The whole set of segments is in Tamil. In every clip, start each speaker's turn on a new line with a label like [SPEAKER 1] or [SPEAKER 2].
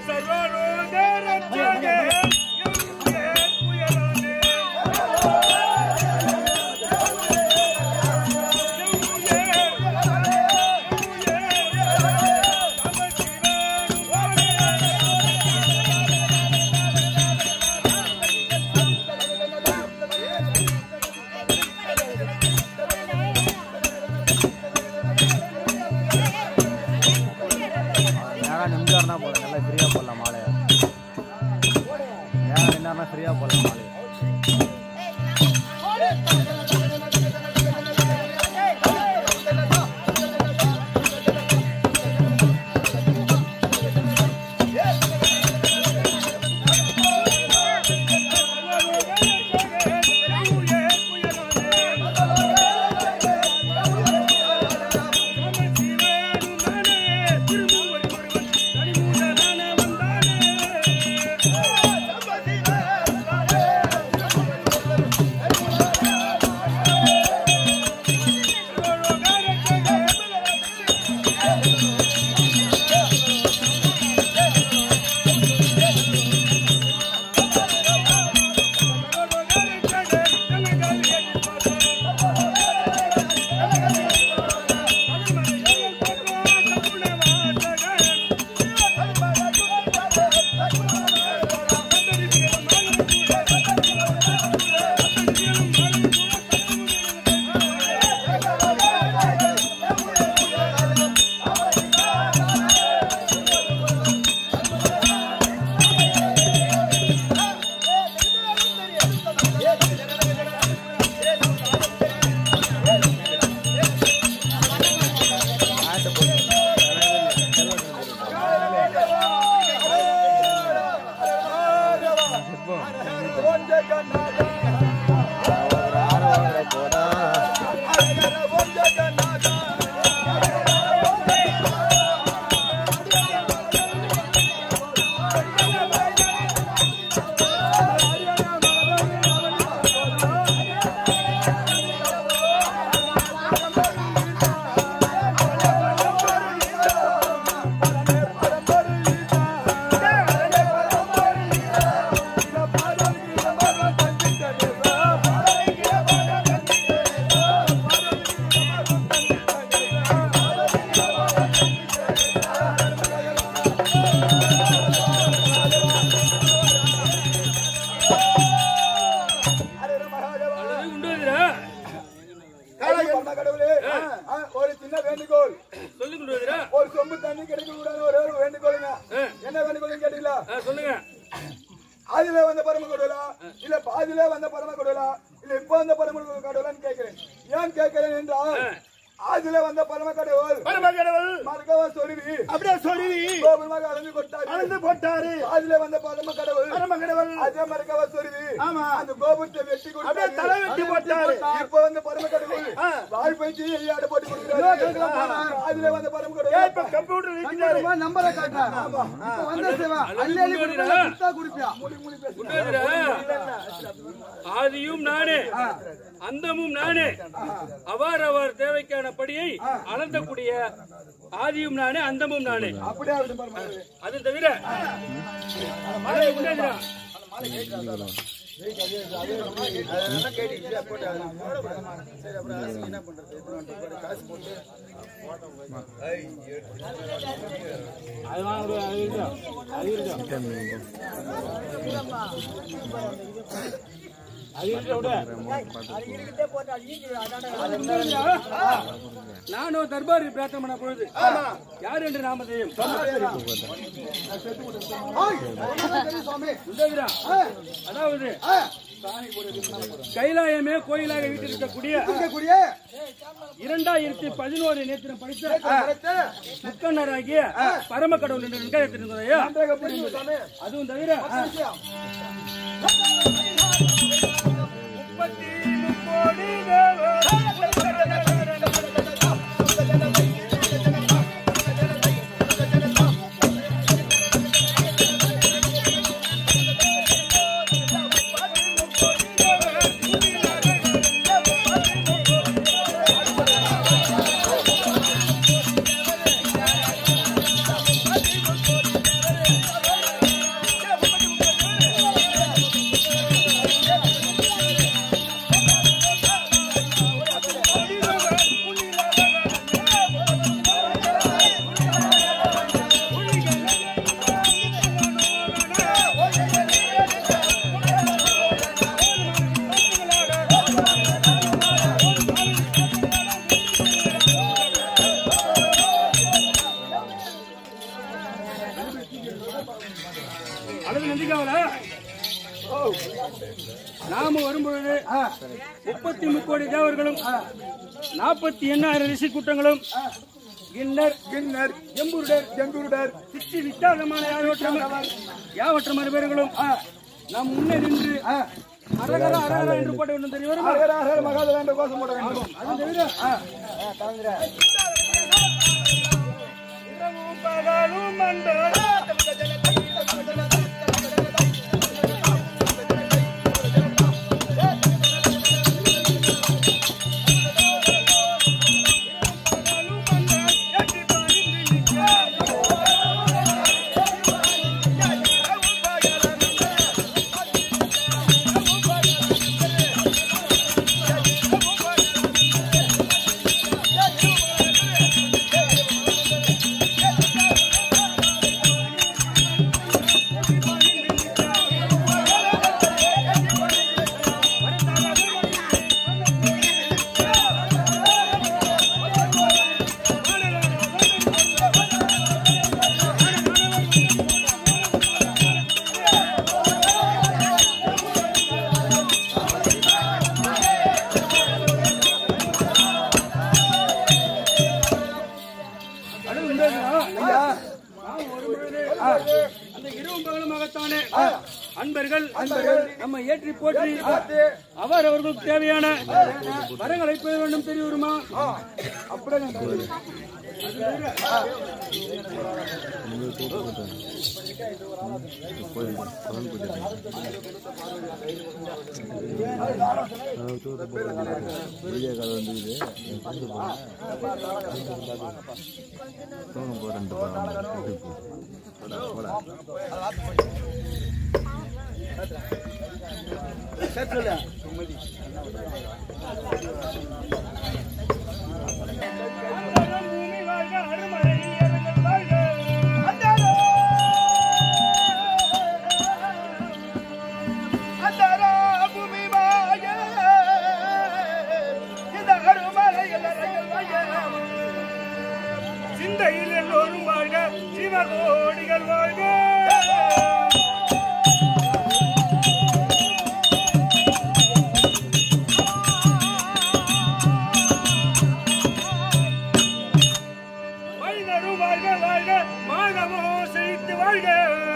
[SPEAKER 1] நேரம் நிமிஷம்னா போதும் நல்லா ஃப்ரீயாக போடலாம் மாலையை நேரம் நின்னா ஃப்ரீயாக போடலாம் மாலையை
[SPEAKER 2] ஒரு சின்ன வேண்டுகோள்
[SPEAKER 3] சொல்லுங்க குருவாதிரா.
[SPEAKER 2] ஒரு சொம்பு தண்ணி கிடைக்க கூடாது ஒரே ஒரு வேண்டுகோளுங்க
[SPEAKER 3] ஆ.
[SPEAKER 2] என்ன வேண்டுகோள்னு கேட்டீங்களா
[SPEAKER 3] ஆ, சொல்லுங்க
[SPEAKER 2] ஆதியில வந்த பரம கொடுவலா இல்ல பாதியில வந்த பரம கொடுவலா இல்ல இப்ப வந்த பரம கடவுளான்னு கேட்கிறேன் ஏன் கேட்கிறேன் என்றால் ஆதியில வந்த பரம கடவுள்
[SPEAKER 4] பரமகடவுள்
[SPEAKER 2] மறக்கவா சொருவி
[SPEAKER 4] அப்படியே சொருவி
[SPEAKER 2] கோபுரமாக அளந்து கொட்டாரு
[SPEAKER 4] அளந்து போட்டாரு
[SPEAKER 2] ஆதியில வந்த பரம கடவுள்
[SPEAKER 4] பரமகடவுள்
[SPEAKER 2] அதே மறக்கவா சொருவி
[SPEAKER 4] ஆமா.
[SPEAKER 2] அந்த கோபுரத்தை வெட்டி
[SPEAKER 4] அப்படியே தலை வெட்டி போட்டாரு.
[SPEAKER 2] இப்ப வந்து பரம கடவுள் வாழ் பயிற்சி எல்லையாட போட்டு கொடுக்கிறாரு ஆதியில வந்த பரம
[SPEAKER 4] ஏன்
[SPEAKER 2] கடவுள்
[SPEAKER 4] இப்ப கம்ப்யூட்டர் இருக்கிறாரு
[SPEAKER 2] நம்பரை காட்டுறாங்க இப்ப வந்த சேவா அள்ளி அள்ளி கொடுத்தா குடுத்தா குடிப்பியா மூடி மூடி பேசு
[SPEAKER 3] குருவாதிரா. ஆதியும் நானே அந்தமும் நானே அவார் அவர் தேவைக்கான படியை அளந்தக்கூடிய ஆதியும் நானே அந்தமும் நானே
[SPEAKER 2] அப்படியே ஆகட்டும் பரம கடவுளே.
[SPEAKER 3] அது தவிர அதை குருவாதிரா. நானும் தர்பாரில் பிரார்த்தனை பண்ண பொழுது யார் என்று நாமதேயம் குருவாதிரா. அதாவது கைலாயமே கோயிலாக வீட்டிருக்கக்கூடிய
[SPEAKER 2] இருக்கக்கூடிய
[SPEAKER 3] இரண்டாயிரத்தி பதினோரு நேத்திரம் படித்த முக்கண்ணராகிய பரம கடவுள் என்று வெங்காயத்திருந்ததையா அதுவும் தவிர முப்பத்தி முக்கோடி அல்லது நந்திக்காவல நாம வரும்பொழுது முப்பத்தி முக்கோடி தேவர்களும் நாற்பத்தி எண்ணாயிரம் ரிஷி கூட்டங்களும் கிண்ணர்
[SPEAKER 2] கிண்ணர்
[SPEAKER 3] எம்புருடர்
[SPEAKER 2] எங்குருடர்
[SPEAKER 3] சித்தி வித்தாகமான யாவற்ற யாவற்ற மறுபேர்களும் நாம் முன்னே நின்று அரகர அரகர என்று போட்ட வேண்டும் தெரியும்
[SPEAKER 2] ஹர ஹர மகாதேவ என்ற கோஷம் போட வேண்டும்
[SPEAKER 3] அது தவிர
[SPEAKER 4] பகலும் மண்டல
[SPEAKER 3] அது உண்மைதான். நாம் வரும்பொழுது அந்த இரவும் பகலுமாகத்தானே அன்பர்கள் நம்ம ஏற்றி போற்றி அவர் அவர்களுக்கு தேவையான வரங்களை பெற வேண்டும் தெரிய வருமா
[SPEAKER 1] வீடியோ கால் வந்துக்குது கொண்டு போனேன் தூங்க போறேன்ட்டு போடா போடா
[SPEAKER 4] பூமி வாழ்க அருமறை இறைவன் வாழ்க அந்தரா பூமி வாழ்க இந்த அருமறை இறைவன் வாழ்க சிந்தையில் எல்லோரும் வாழ்க சிவகோடிகள் வாழ்க வைணரும் வாழ்க வாழ்க மாதவோ செழித்து வாழ்க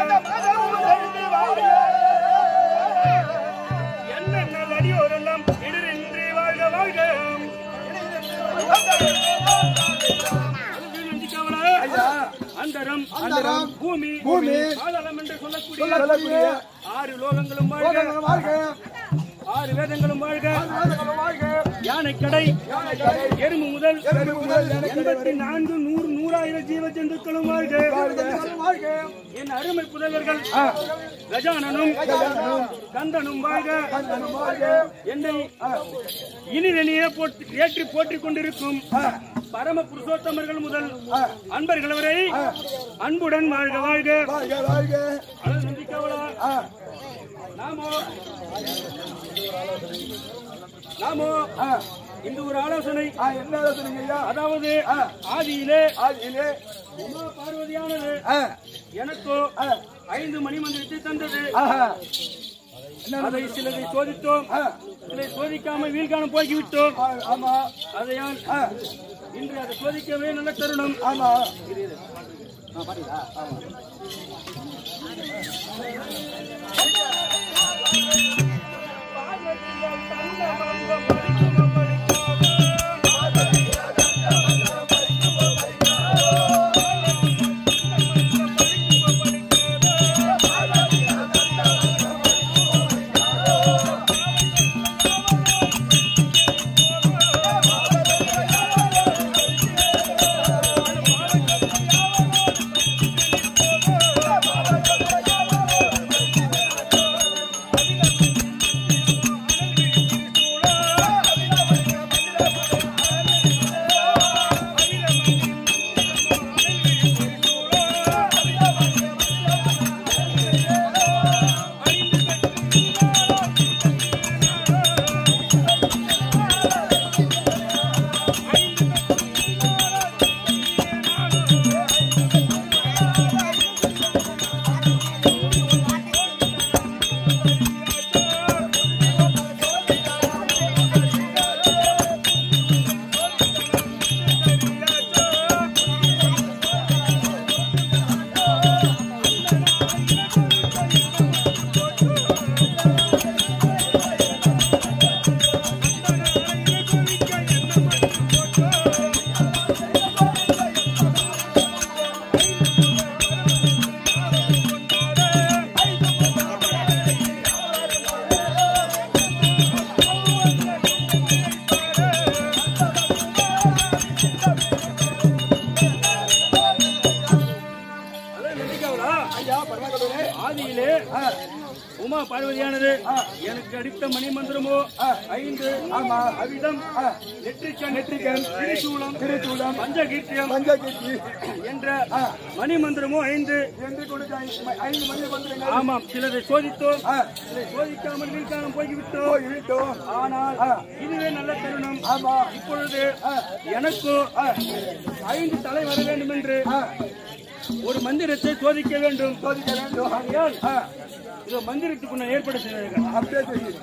[SPEAKER 4] என்னென்ன அடியோரெல்லாம் இடரின்றி வாழ்க வாழ்க அந்தரம்
[SPEAKER 2] அந்தரம்,
[SPEAKER 3] பூமி
[SPEAKER 2] பூமி,
[SPEAKER 3] பாதாளம் என்று சொல்லக்கூடிய
[SPEAKER 2] சொல்லக்கூடிய
[SPEAKER 3] ஆறு லோகங்களும் வாழ்க
[SPEAKER 2] கோதங்களும் வாழ்க
[SPEAKER 3] ஆறு வேதங்களும் வாழ்க
[SPEAKER 2] கோதங்களும் வாழ்க
[SPEAKER 3] யானை கடை எறும்பு முதல்
[SPEAKER 2] எறும்பு முதல் யானைக்கடை
[SPEAKER 3] எண்பத்தி நான்கு நூறு நூறாயிரம் ஜீவ ஜந்துக்களும் வாழ்க
[SPEAKER 2] கோதங்களும் வாழ்க
[SPEAKER 3] என் அருமை புதல்வர்கள் கஜானனும் கந்தனும் வாழ்க
[SPEAKER 2] கந்தனும் வாழ்க
[SPEAKER 3] என்னை இனிதனியே போற்றி ஏற்றி போற்றிக் கொண்டிருக்கும் பரம புருஷோத்தமர்கள் முதல் அன்பர்கள் வரை அன்புடன் வாழ்க வாழ்க
[SPEAKER 2] வாழ்க வாழ்க
[SPEAKER 3] அழகு நந்திக்காவலா
[SPEAKER 2] ஆ,
[SPEAKER 3] நாமோ நாமோ
[SPEAKER 2] ஆ,
[SPEAKER 3] இந்த ஒரு ஆலோசனை
[SPEAKER 2] ஆ, என்ன ஆலோசனைங்க ஐயா
[SPEAKER 3] அதாவது ஆதியிலே
[SPEAKER 2] ஆதியிலே
[SPEAKER 3] உமா பார்வதியானது
[SPEAKER 2] ஆ,
[SPEAKER 3] எனக்கோ ஐந்து மணிமந்திரத்தை தந்தது
[SPEAKER 2] ஆஹா,
[SPEAKER 3] அதை சிலதை சோதித்தோம் சிலை சோதிக்காமல் வீழ்காணம் போய்விட்டோம்
[SPEAKER 2] ஆ, ஆமா
[SPEAKER 3] அதையால் இன்று அதை சோதிக்கவே நல்ல தருணம்
[SPEAKER 2] ஆமா
[SPEAKER 4] ஆ
[SPEAKER 3] சித்திகாலா
[SPEAKER 2] ஐயா பரமக்கடவுளே
[SPEAKER 3] ஆதியிலே உமா பார்வதியானது எனக்கு அடித்த மணி மந்திரமோ ஐந்து
[SPEAKER 2] ஆமா.
[SPEAKER 3] அவிதம் நெற்றிக்கண்
[SPEAKER 2] நெற்றிக்கண்,
[SPEAKER 3] திரிசூலம்
[SPEAKER 2] திருச்சூலம்,
[SPEAKER 3] பஞ்சகீர்த்தியம்
[SPEAKER 2] பஞ்சகீர்த்தி
[SPEAKER 3] என்ற மணி மந்திரமோ ஐந்து
[SPEAKER 2] என்று கொடுத்த ஐந்து ஐந்து மணி மந்திரங்கள்
[SPEAKER 3] ஆமாம் சிலரை சோதித்தோம்
[SPEAKER 2] ஆ,
[SPEAKER 3] சிலரை சோதிக்காமல் வீழ்காலம் போய்விட்டோம்
[SPEAKER 2] போய் விட்டோம்
[SPEAKER 3] ஆனால் இதுவே நல்ல தருணம்
[SPEAKER 2] ஆமா
[SPEAKER 3] இப்பொழுது எனக்கோ ஐந்து தலை வர வேண்டும் என்று ஒரு மந்திரத்தை சோதிக்க வேண்டும்
[SPEAKER 2] சோதிக்க வேண்டும்
[SPEAKER 3] ஆகையால்
[SPEAKER 2] ஆ,
[SPEAKER 3] இதோ மந்திரத்துக்கு நான் ஏற்பாடு செய்தேன்
[SPEAKER 2] அப்படியே செய்யுங்க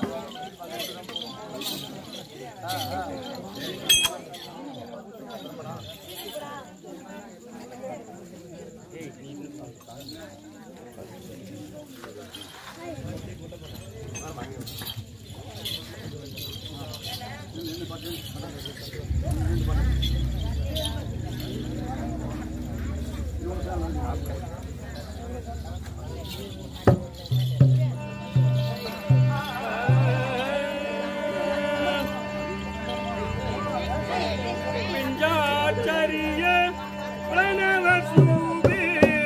[SPEAKER 4] பிஞ்சாச்சரிய பிரணவ சூபி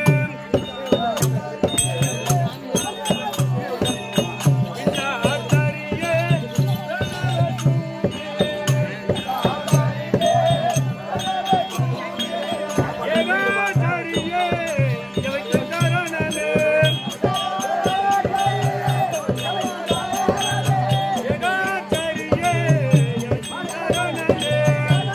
[SPEAKER 4] பிஞ்சாச்சரிய ஏகாச்சரிய ஜெயச்சரணனே ஏகாச்சரிய ஜெயச்சரணனே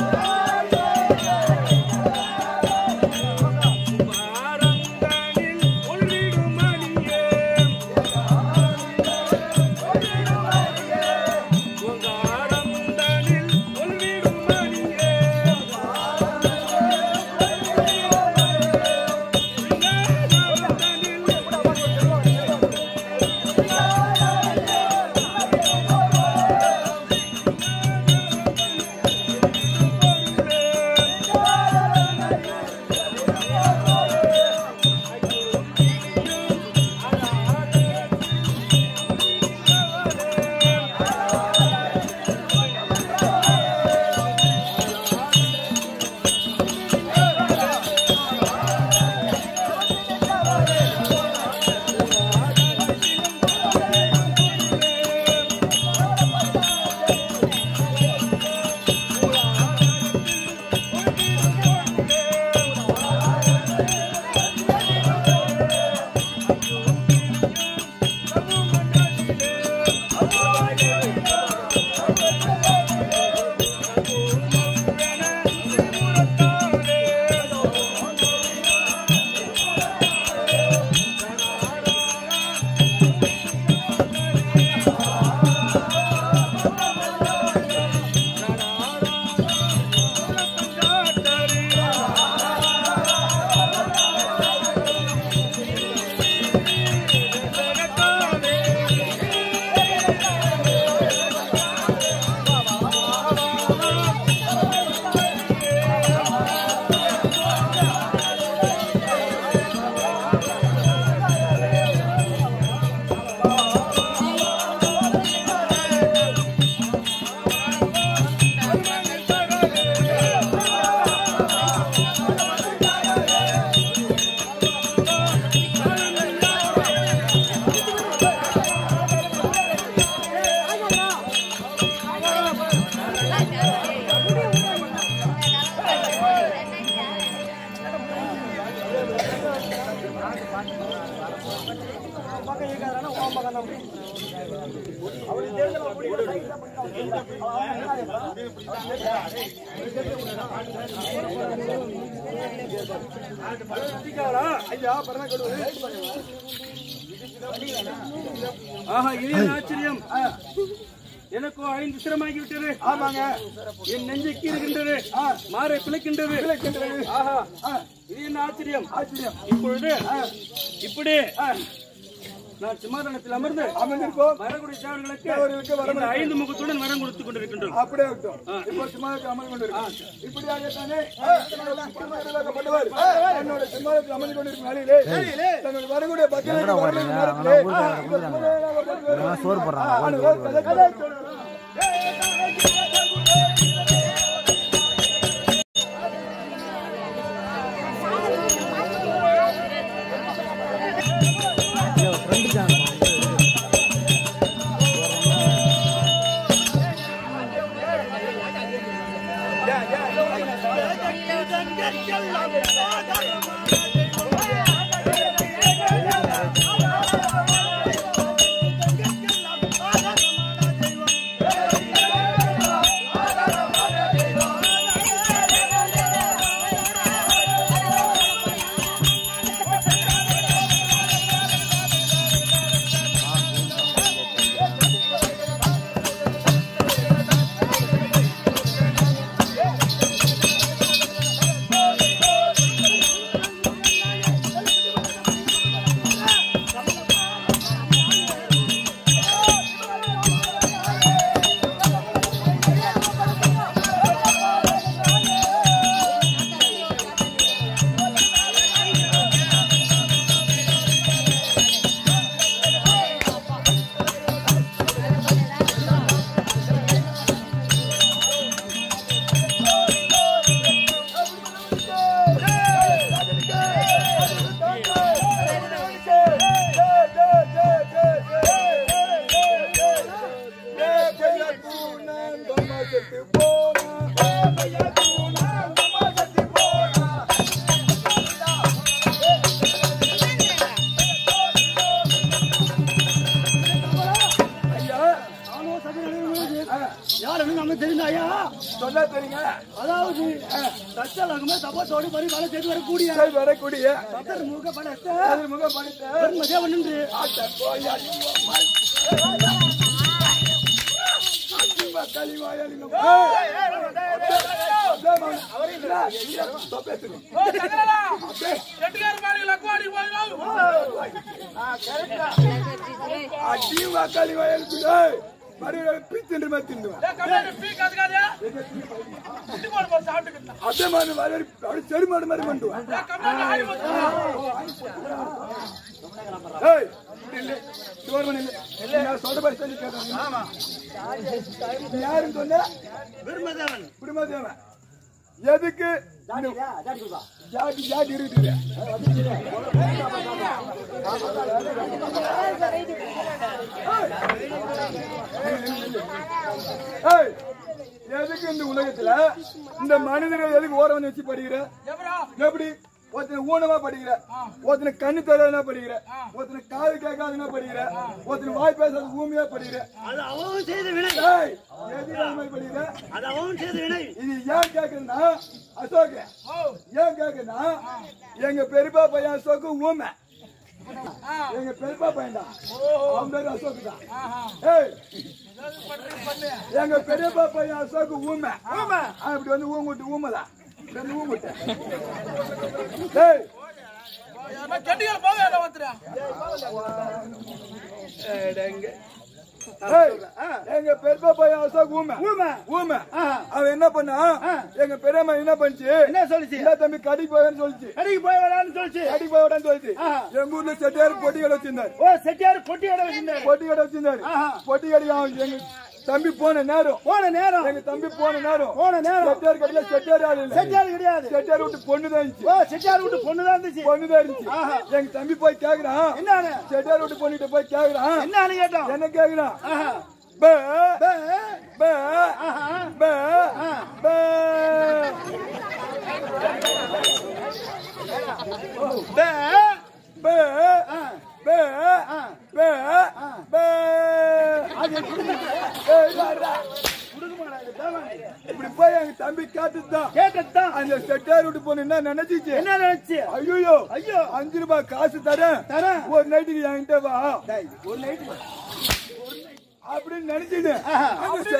[SPEAKER 4] பாரந்தனில் ஒளிரும் மணியே பாரந்தனில் ஒளிரும் மணியே
[SPEAKER 2] ஐயா பரமக்கடவுளே
[SPEAKER 3] ஆஹா இது என்ன ஆச்சரியம் எனக்கோ ஐந்து சிரமாகி விட்டது
[SPEAKER 2] ஆமாங்க
[SPEAKER 3] என் நெஞ்சை கீறுகின்றது மாறை பிழைக்கின்றது
[SPEAKER 2] விளக்கின்றது.
[SPEAKER 3] ஆஹா
[SPEAKER 2] ஆ,
[SPEAKER 3] இது என்ன ஆச்சரியம்
[SPEAKER 2] ஆச்சரியம்
[SPEAKER 3] இப்பொழுது இப்படி நான் சிம்மாசனத்தில் அமர்ந்து
[SPEAKER 2] அமர்ந்திருப்போம்
[SPEAKER 3] வரக்கூடிய தேவர்களுக்கு
[SPEAKER 2] தேவர்களுக்கு வரம்
[SPEAKER 3] இந்த ஐந்து முகத்துடன் வரம் கொடுத்துக் கொண்டிருக்கின்றோம்
[SPEAKER 2] அப்படியே விட்டோம் இப்போ சிம்மாதத்தில் அமர்ந்து கொண்டிருக்கோம் இப்படியாகத்தானே பட்டவர் என்னோட சிம்மாதத்தில் அமர்ந்து கொண்டிருக்கும் வேலையிலே தன்னுடைய வரக்கூடிய பக்தர்களுக்கு வரக்கூடிய நேரத்திலே இந்த சிம்மாதத்தில் பட்டவர்
[SPEAKER 1] சோறு போடுறாங்க
[SPEAKER 2] ஆண்டவர் கதை சொல்றார். சொன்னா தெரியுங்க
[SPEAKER 3] அதாவது தச்சலாகுமே தப்பத்தோடு பரி வேலை செய்து வரக்கூடிய
[SPEAKER 2] சரி, வரக்கூடிய
[SPEAKER 3] சத்தர் முக படத்தை
[SPEAKER 2] அதில் முகம் படித்த
[SPEAKER 3] பெருமதியா நின்று
[SPEAKER 2] ஆட்ட போய் அடிமா, அடிமா, களிவாயா நீங்க. ஏய், அப்படியே மகன், அவரே இல்ல, இல்ல, இதோ பேசுங்க. அடிமா, களிவாயா இருக்குது. ஏய், மறுபடியும் பிச்சுன்ற மாதிரி தின்னுவேன். அப்படியே மகன் வர அப்படியே செருமாடு மாதிரி பண்ணுவேன். ஏய், இப்படி இல்லை. சுவர் பண்ணி இல்லை. நான் சொல்ற மாதிரி சொல்லி கேட்டேன். நீ யாருன்னு சொன்ன?
[SPEAKER 3] பெருமதேவன்
[SPEAKER 2] குடும்பத்தேவன். எதுக்கு ஜாதி ஜாதி இருக்குது ஏய், எதுக்கு இந்த உலகத்துல இந்த மனிதர்கள் எதுக்கு ஓரவன் வச்சு படிக்கிற எப்படி ஒருத்தனை ஊனமா படிக்கிற ஒருத்தனை கண்ணு தெரியாதுனா படிக்கிற ஒருத்தனை காது கேட்காதுன்னா படிக்கிற ஒருத்தனை வாய் பேசாத ஊமையா படிக்கிற
[SPEAKER 3] அது அவன் செய்த வினை
[SPEAKER 2] ஏய், எதுக்கு அந்த மாதிரி படிக்கிற
[SPEAKER 3] அது அவன் செய்த வினை
[SPEAKER 2] இது ஏன் கேக்குறேன்னா அசோக் ஏன் கேக்குறேன்னா எங்க பெரியப்பா பையன் அசோக் ஊமை எங்க பெரியப்பா பையன்டா அவன் பேரு அசோக் தான் ஏய் எங்க பெரியப்பா பையன் அசோக் ஊமை ஊமை அப்படி வந்து ஊங்குட்டு ஊமைதான் ரெண்டு ஊங்குட்டு ஏய் ஏடங்க. ஏய், எங்க பெரியப்பா பையன் அசோக் ஊமை ஊமை ஊமை அவன் என்ன பண்ணா எங்க பெரியம்மா என்ன பண்ணுச்சு
[SPEAKER 3] என்ன சொல்லிச்சு
[SPEAKER 2] இல்ல தம்பி கடைக்கு போவேன்னு சொல்லிச்சு
[SPEAKER 3] கடைக்கு போய் வரான்னு சொல்லிச்சு
[SPEAKER 2] கடைக்கு போய் விடான்னு சொல்லிச்சு
[SPEAKER 3] ஆஹா.
[SPEAKER 2] எங்க ஊர்ல செட்டியார் பொட்டி கடை வச்சிருந்தாரு
[SPEAKER 3] ஓ செட்டியார் பொட்டி இடம் வச்சிருந்தாரு
[SPEAKER 2] பொட்டி கடை வச்சிருந்தாரு
[SPEAKER 3] ஆஹா.
[SPEAKER 2] பொட்டி கடை அவன் எங்க தம்பி போன நேரம்
[SPEAKER 3] போன நேரம்
[SPEAKER 2] எங்க தம்பி போன நேரம்
[SPEAKER 3] போன நேரம்
[SPEAKER 2] செட்டியார் கடையில செட்டியார் ஆள் இல்ல
[SPEAKER 3] செட்டியார் கிடையாது
[SPEAKER 2] செட்டியார் விட்டு பொண்ணு தான் இருந்துச்சு
[SPEAKER 3] ஓ செட்டியார் வீட்டு பொண்ணுதான் இருந்துச்சு
[SPEAKER 2] பொண்ணு தான் இருந்துச்சு
[SPEAKER 3] ஆஹா.
[SPEAKER 2] எங்க தம்பி போய் கேக்குறான்
[SPEAKER 3] என்னன்னு
[SPEAKER 2] செட்டியார் விட்டு பொண்ணுகிட்ட போய் கேக்குறான்
[SPEAKER 3] என்னன்னு கேட்டோம்
[SPEAKER 2] என்ன கேக்குறான்
[SPEAKER 3] ஆஹா.
[SPEAKER 2] பே
[SPEAKER 3] பே,
[SPEAKER 2] பே
[SPEAKER 3] ஆஹா.
[SPEAKER 2] பே பே
[SPEAKER 3] பே,
[SPEAKER 2] பே
[SPEAKER 3] ஆ,
[SPEAKER 2] பே
[SPEAKER 3] ஆ.
[SPEAKER 2] பே பே
[SPEAKER 3] அது குடும்பத்து-
[SPEAKER 2] ஏய், வாடா.
[SPEAKER 3] குடும்பமாடா இது, தேவாங்க.
[SPEAKER 2] இப்படி போய் எங்க தம்பி கேட்டுதான்
[SPEAKER 3] கேட்டதுதான்
[SPEAKER 2] அந்த செட்டார் விட்டு போன என்ன நினைச்சிச்சு
[SPEAKER 3] என்ன நினைச்சு
[SPEAKER 2] ஐயோ
[SPEAKER 3] ஐயோ
[SPEAKER 2] அஞ்சு ரூபாய் காசு தரேன்
[SPEAKER 3] தரேன்.
[SPEAKER 2] ஒரு நைட்டுக்கு என்கிட்ட வா
[SPEAKER 3] டேய், ஒரு நைட்டு
[SPEAKER 2] அப்படின்னு நினைச்சிட்டு
[SPEAKER 3] ஆஹா.
[SPEAKER 2] அந்த செ-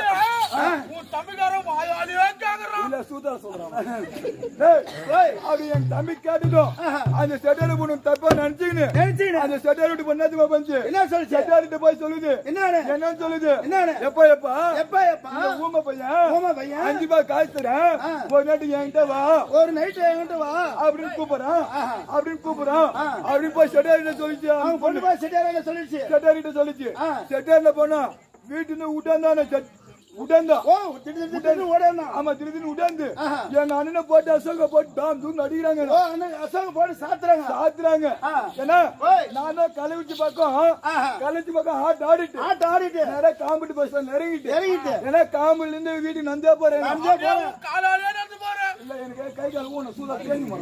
[SPEAKER 2] இல்ல சூதா சொல்றான் டேய், டேய், அப்படி என் தம்பி கேட்டுட்டோம் அந்த செட்டார் பொண்ணு தப்பா நினைச்சுக்கின்னு
[SPEAKER 3] நினைச்சுக்கின்னு.
[SPEAKER 2] அந்த செட்டார் விட்டு பண்ணாதுமா பண்ணு
[SPEAKER 3] என்ன சொல்லுச்சு
[SPEAKER 2] செட்டார்கிட்ட போய் சொல்லுது
[SPEAKER 3] என்னன்னு
[SPEAKER 2] என்ன சொல்லுது
[SPEAKER 3] என்னன்னு?
[SPEAKER 2] எப்ப எப்ப
[SPEAKER 3] எப்ப எப்ப
[SPEAKER 2] இந்த ஊமை பையன்
[SPEAKER 3] ஊமை பையன்.
[SPEAKER 2] அஞ்சு ரூபாய் காசு தரேன்
[SPEAKER 3] ஆ.
[SPEAKER 2] ஒரு நாட்டுக்கு என்கிட்ட வா
[SPEAKER 3] ஒரு நைட்டு என்கிட்ட வா
[SPEAKER 2] அப்படின்னு கூப்பிடுறான் அப்படின்னு கூப்பிடுறான் அப்படின்னு போய் செட்டார்கிட்ட சொல்லிச்சு
[SPEAKER 3] அவன்
[SPEAKER 2] அவன்
[SPEAKER 3] பொண்ணு போய் செட்டியார் என்ன சொல்லிடுச்சு
[SPEAKER 2] செட்டார்கிட்ட சொல்லிச்சு
[SPEAKER 3] ஆ.
[SPEAKER 2] செட்டார்ல போனா வீட்டுன்னு உடந்தானே உடந்தா
[SPEAKER 3] ஓ திடீர் திடீர் திடீர்னு ஓடணும்
[SPEAKER 2] ஆமா திருப்பி உடந்து
[SPEAKER 3] ஆஹா.
[SPEAKER 2] எங்க அண்ணனை போட்டு அசோக போட்டு டாம் தூண்டு அடிக்கிறாங்க
[SPEAKER 3] ஓ அண்ணன் அசோக போட்டு சாத்துறாங்க
[SPEAKER 2] சாத்துறாங்க
[SPEAKER 3] ஆ.
[SPEAKER 2] ஏன்னா
[SPEAKER 3] ஓய்.
[SPEAKER 2] நான் தான் கள்ளக்குறிச்சி பக்கம்
[SPEAKER 3] ஆஹா.
[SPEAKER 2] கள்ளக்குறிச்சி பக்கம் ஹாட் ஆடிட்டு
[SPEAKER 3] ஆட்டு ஆடிட்டு
[SPEAKER 2] நேரா காம்படி பஸ் நெருங்கிட்டு
[SPEAKER 3] இறங்கிட்டு.
[SPEAKER 2] ஏன்னா காம்புல இருந்து வீட்டுக்கு நந்தே போறேன்
[SPEAKER 3] நந்தே போறேன்.
[SPEAKER 2] இல்ல எனக்கு கை கால் ஊன சூதா தேஞ்சு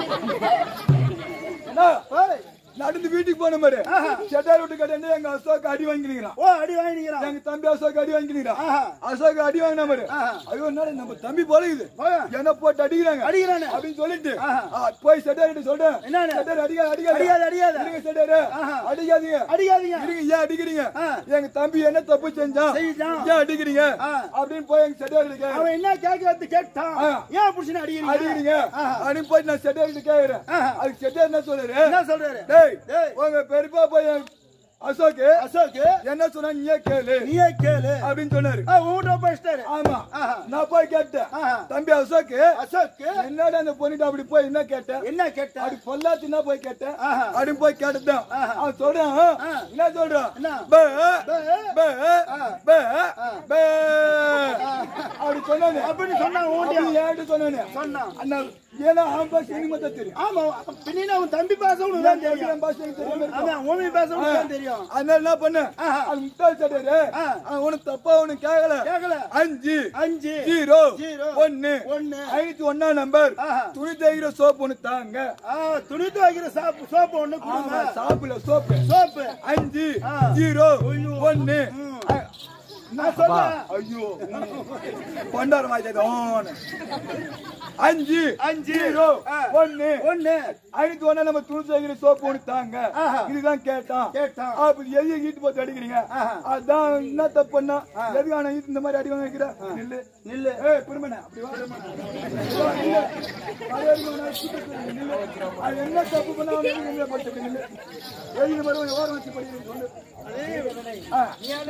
[SPEAKER 2] என்ன
[SPEAKER 3] ஓய்,
[SPEAKER 2] நடந்து வீட்டுக்கு போன மாதிரி செட்டார் வீட்டு கட்டி எங்க அசோக் அடி வாங்கிக்கிறான்
[SPEAKER 3] ஓ அடி வாங்கிக்கிறான்
[SPEAKER 2] எங்க தம்பி அசோக் அடி வாங்கிக்கிறான்
[SPEAKER 3] ஆஹா.
[SPEAKER 2] அசோக் அடி வாங்கின மாதிரி
[SPEAKER 3] ஆஹா.
[SPEAKER 2] ஐயோ என்ன நம்ம தம்பி போலகுது
[SPEAKER 3] போயா.
[SPEAKER 2] என்ன போட்டு அடிக்கிறாங்க
[SPEAKER 3] அடிக்கிறானே.
[SPEAKER 2] அப்படின்னு சொல்லிட்டு
[SPEAKER 3] ஆஹா.
[SPEAKER 2] ஆ, போய் செட்டார் கிட்ட சொல்றேன்
[SPEAKER 3] என்னன்னு?
[SPEAKER 2] செட்டார் அடிக்காத அடிக்காத
[SPEAKER 3] அடிக்காத, அடிக்காத.
[SPEAKER 2] இருங்க செட்டாரு
[SPEAKER 3] ஆஹா.
[SPEAKER 2] அடிக்காதீங்க
[SPEAKER 3] அடிக்காதீங்க
[SPEAKER 2] இருங்க ஏன் அடிக்கிறீங்க
[SPEAKER 3] ஆ.
[SPEAKER 2] எங்க தம்பி என்ன தப்பு செஞ்சான்
[SPEAKER 3] செஞ்சான்.
[SPEAKER 2] ஏன் அடிக்கிறீங்க
[SPEAKER 3] ஆ.
[SPEAKER 2] அப்படின்னு போய் எங்க செட்டார் கிட்ட
[SPEAKER 3] அவன் என்ன கேட்கறது கேட்டான்
[SPEAKER 2] ஆ.
[SPEAKER 3] ஏன் புடிச்சு அடிக்கிறீங்க
[SPEAKER 2] அடிக்கிறீங்க
[SPEAKER 3] ஆஹா.
[SPEAKER 2] அப்படின்னு போய் நான் செட்டார் கிட்ட கேக்குறேன்
[SPEAKER 3] ஆஹா.
[SPEAKER 2] அதுக்கு செட்டார் என்ன சொல்றாரு
[SPEAKER 3] என்ன சொல்றாரு
[SPEAKER 2] டேய்
[SPEAKER 3] டேய்.
[SPEAKER 2] உங்க பெரியப்பா பையன் அசோக்
[SPEAKER 3] அசோக்
[SPEAKER 2] என்ன சொன்னா நீயே கேளு
[SPEAKER 3] நீயே கேளு
[SPEAKER 2] அப்படின்னு சொன்னாரு
[SPEAKER 3] ஆ, உன்கிட்ட போயிட்டாரு
[SPEAKER 2] ஆமா
[SPEAKER 3] ஆஹா.
[SPEAKER 2] நான் போய் கேட்டேன்
[SPEAKER 3] ஆஹா.
[SPEAKER 2] தம்பி அசோக்
[SPEAKER 3] அசோக்
[SPEAKER 2] என்னடா அந்த பொண்ணுட்டு அப்படி போய் என்ன கேட்டேன்
[SPEAKER 3] என்ன கேட்ட
[SPEAKER 2] அப்படி பொல்லாத்தினா போய் கேட்டேன்
[SPEAKER 3] ஆஹா.
[SPEAKER 2] அப்படின்னு போய் கேட்டுதான்
[SPEAKER 3] ஆஹா.
[SPEAKER 2] அவன் சொல்றான்
[SPEAKER 3] ஆ.
[SPEAKER 2] என்ன சொல்றான்
[SPEAKER 3] என்ன?
[SPEAKER 2] பே,
[SPEAKER 3] பே.
[SPEAKER 2] பே,
[SPEAKER 3] ஆ.
[SPEAKER 2] பே, பே. அப்படி சொன்னானே
[SPEAKER 3] அப்படின்னு சொன்னான்
[SPEAKER 2] அப்படி
[SPEAKER 3] உன்கிட்ட
[SPEAKER 2] ஏன்ட்டு சொன்னானே
[SPEAKER 3] சொன்னான்
[SPEAKER 2] அண்ணா ஏன்னா ஆம்பா சினிமா தான் தெரியும்
[SPEAKER 3] ஆமா பின்ன அவன் தம்பி பேச உனக்கு தான் தெரியும்
[SPEAKER 2] என் பாஷை எனக்கு தெரியாம இருக்கும்.
[SPEAKER 3] அவன் ஊமி பேச உனக்கு தான் தெரியும்
[SPEAKER 2] அதனால என்ன பண்ண
[SPEAKER 3] ஆஹா.
[SPEAKER 2] அது முட்டாள் சட்டாரு
[SPEAKER 3] ஆ.
[SPEAKER 2] உனக்கு தப்பா உனக்கு கேட்கல
[SPEAKER 3] கேட்கல
[SPEAKER 2] அஞ்சு
[SPEAKER 3] அஞ்சு
[SPEAKER 2] ஜீரோ
[SPEAKER 3] ஜீரோ
[SPEAKER 2] ஒன்னு
[SPEAKER 3] ஒண்ணு
[SPEAKER 2] ஐநூத்தி ஒன்னா நம்பர்
[SPEAKER 3] ஆஹா.
[SPEAKER 2] துணி தைக்கிற சோப்பு ஒண்ணு தாங்க
[SPEAKER 3] ஆ, துணி துவைக்கிற சாப்பு சோப்பு ஒண்ணு
[SPEAKER 2] ஆமா,
[SPEAKER 3] கொடுங்க
[SPEAKER 2] சாப்புல சோப்பு
[SPEAKER 3] சோப்பு
[SPEAKER 2] அஞ்சு
[SPEAKER 3] ஆ.
[SPEAKER 2] ஜீரோ
[SPEAKER 3] ஐயோ.
[SPEAKER 2] ஒன்னு
[SPEAKER 3] ம்.
[SPEAKER 2] அ- தெரியுமா ஐயோ பண்டாரம் ஆயிட்டோன் அஞ்சு அஞ்சு ஜீரோ ஒன்னு ஒன்னு ஐநூத்தி ஒண்ணா நம்ம துணி சேகரி சோப்பு ஒண்ணு தாங்க இதுதான் கேட்டான் கேட்டான் அப்ப எதையும் ஈட்டு போட்டு அடிக்கிறீங்க அதான் என்ன தப்பு பண்ணா எதுக்கான ஈட்டு இந்த மாதிரி அடி வாங்க வைக்கிற நில்லு நில்லு ஏய் பெருமனே அப்படி வா வா, நில்லு. அது வரைக்கும் நான் சுட்டு போடுறேன், நில்லு. அது என்ன தப்பு பண்ணா அவன் எதுக்கு நில்லு படிச்சுட்டு நில்லு எழுதி மறுபடியும் ஓரம் வச்சு படிக்கிறேன் சொல்லு ஆ.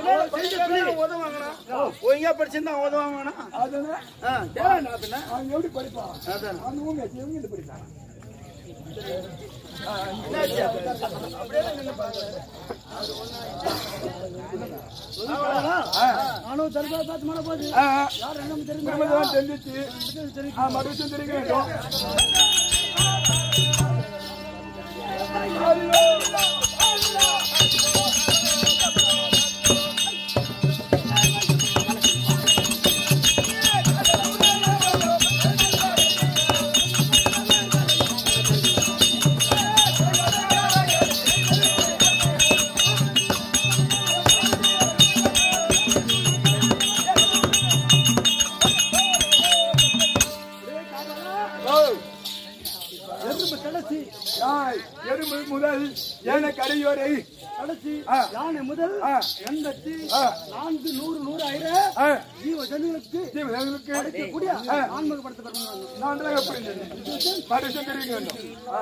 [SPEAKER 3] ஒழுங்கா படிச்சிருந்தா உதவாங்கண்ணா
[SPEAKER 2] அதுதான் அவன் எப்படி படிப்பான் அவன் ஊங்க இவங்க இது படிப்பான்
[SPEAKER 3] நானும் தற்கொலை பார்த்து மேல போகுது
[SPEAKER 2] திரும்பதான் தெரிஞ்சிச்சு ஆ, மறு விஷயம் தெரிவிக்க வேண்டும்
[SPEAKER 3] எறும்பு கடைசி
[SPEAKER 2] யாய், எறும்பு முதல் ஏன கரையோரை
[SPEAKER 3] கடைசி
[SPEAKER 2] ஆ.
[SPEAKER 3] யானை முதல்
[SPEAKER 2] ஆ.
[SPEAKER 3] எண்பத்தி
[SPEAKER 2] ஆ.
[SPEAKER 3] நான்கு நூறு நூறு ஆயிரம்
[SPEAKER 2] ஆ,
[SPEAKER 3] ஜீவ ஜனங்களுக்கு
[SPEAKER 2] ஜீவர்களுக்கு
[SPEAKER 3] கூடிய ஆன்மகப்படுத்த
[SPEAKER 2] நான் தான் எப்படி மறு விஷயம் தெரிவிக்க வேண்டும் ஆ.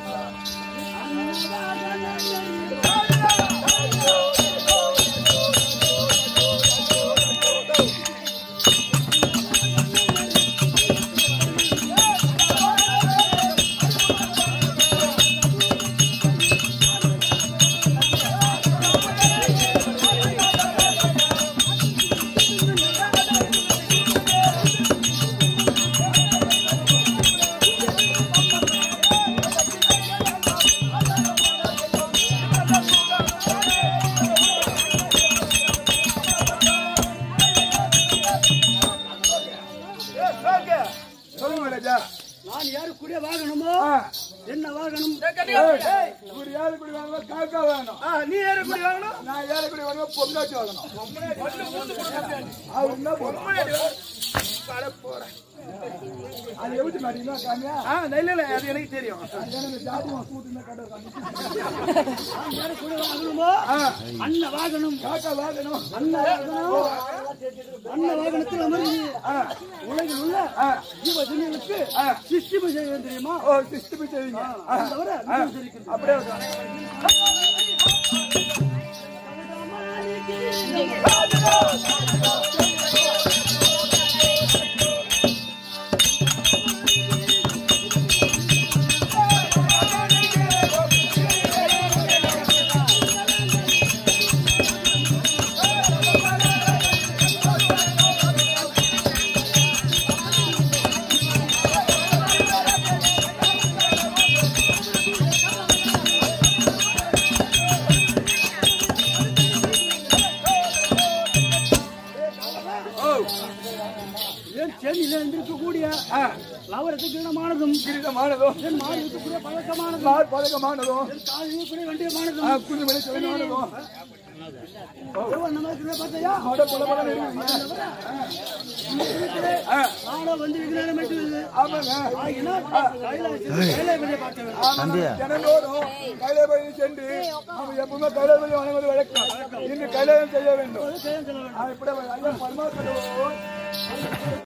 [SPEAKER 2] சொல்லுங்க ராஜா
[SPEAKER 3] நான் யாருக்குரிய வாகனமோ
[SPEAKER 2] ஆ.
[SPEAKER 3] என்ன வாகனம்
[SPEAKER 2] ஏய், ஒரு ஏழு குடி வாங்கலாம் காக்கா வேணும்
[SPEAKER 3] நீ யாருக்குரிய வாகனம்
[SPEAKER 2] நான் ஏழை குடி வாங்க பொம்னாட்டி வாங்கணும் அவர் என்ன போறோம் அது எப்படி மாட்டீங்களா காமியா
[SPEAKER 3] இல்ல இல்ல அது எனக்கு தெரியும்
[SPEAKER 2] எனக்கு ஜாதி சூட்டுனா கடை
[SPEAKER 3] நான் யாருக்குரிய வாகனமோ அன்ன வாகனம்
[SPEAKER 2] காக்கா வாங்கணும்
[SPEAKER 3] அன்ன வாகனம் அன்ன வாகனத்தில் அமர்ந்து உலகில் உள்ள ஜீவ ஜனங்களுக்கு சிஸ்டிமை செய்ய தெரியுமா
[SPEAKER 2] ஓ சிஸ்டம் செய்வீங்க
[SPEAKER 3] அதை தவிர மிகவும் சிரிக்கின்றது.
[SPEAKER 2] அப்படியே இருக்கும்.
[SPEAKER 3] என் சென்னையில் இருந்திருக்கக்கூடிய லவரத்துக்கு இனமானதும்
[SPEAKER 2] கிரீடமானதும்
[SPEAKER 3] என் மாநிலத்துக்குரிய பழக்கமானதும்
[SPEAKER 2] மார் பழக்கமானதும்
[SPEAKER 3] என் காலையில் வண்டியமானதும்
[SPEAKER 2] குடிமணி செலவானதும்
[SPEAKER 3] நமக்கு பார்த்தையா
[SPEAKER 2] அட பல பல இருக்குங்க. ஆ,
[SPEAKER 3] நானும் வந்து விக்ரேனம் பெற்றது
[SPEAKER 2] ஆமாங்க
[SPEAKER 3] ஆகினால் கைலாயத்தில் கைலாயத்தை பார்க்க வேண்டும்
[SPEAKER 2] ஆமாங்க. தினந்தோறும் கைலாயம் சென்று அவன் எப்பவுமே கைலாயம் வணங்குவது வழக்கம் இன்று கைலாயம் செய்ய வேண்டும்
[SPEAKER 3] செய்ய சொல்ல வேண்டும்
[SPEAKER 2] ஆ, இப்படி ஐயா பரமாத்மா